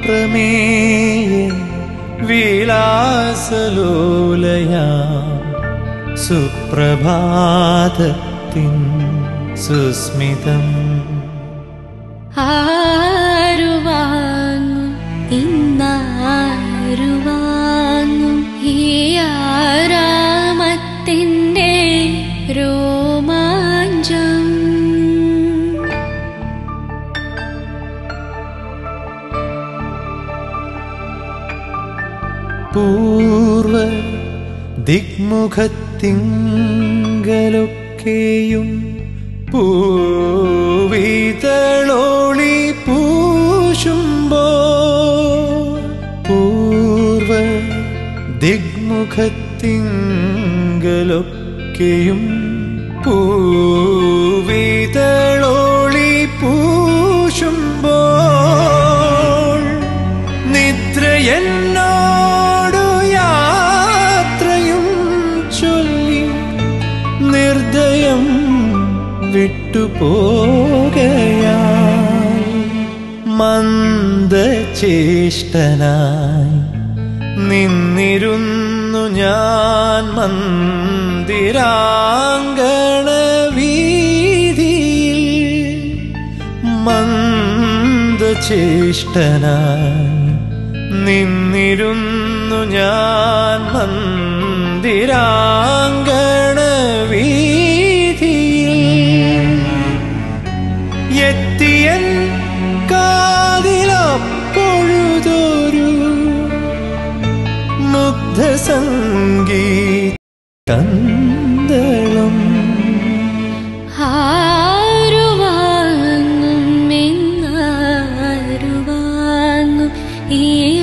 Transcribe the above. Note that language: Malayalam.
പ്രമേയ വിലാസലോലയാ സുപ്രഭാതത്തിൻ സുസ്മിതം ആരുവാങ്ങും ഇന്നാരുവാങ്ങും ഈ ആരാമത്തിൻ്റെ രോമാഞ്ചം പൂർവ ദിഗ്മുഖത്തിങ്കലൊക്കെയും പൂവിതളോളി പൂശുമ്പോ പൂർവ ദിഗ്മുഖത്തിങ്കലൊക്കെയും പൂവിതളോളി പൂശുമ്പോൾ നിദ്ര എന്നോടു യാത്രയും ചൊല്ലി നിർദ്ദയം വിട്ടുപോകയായി മന്ദചേഷ്ടനായി നിന്നിരുന്നു ഞാൻ മന്ദിരാങ്കണ വീതിയിൽ മന്ദചേഷ്ടനായി നിന്നിരുന്നു ഞാൻ മന്ദിരാങ്കണ വീതിയിൽ എത്തിയൻ കാതിലപ്പൊഴുതൊരു മുഗ്ധസംഗീത കന്തളം ആരുവാങ്ങും ഇന്നാരുവാങ്ങും ഈ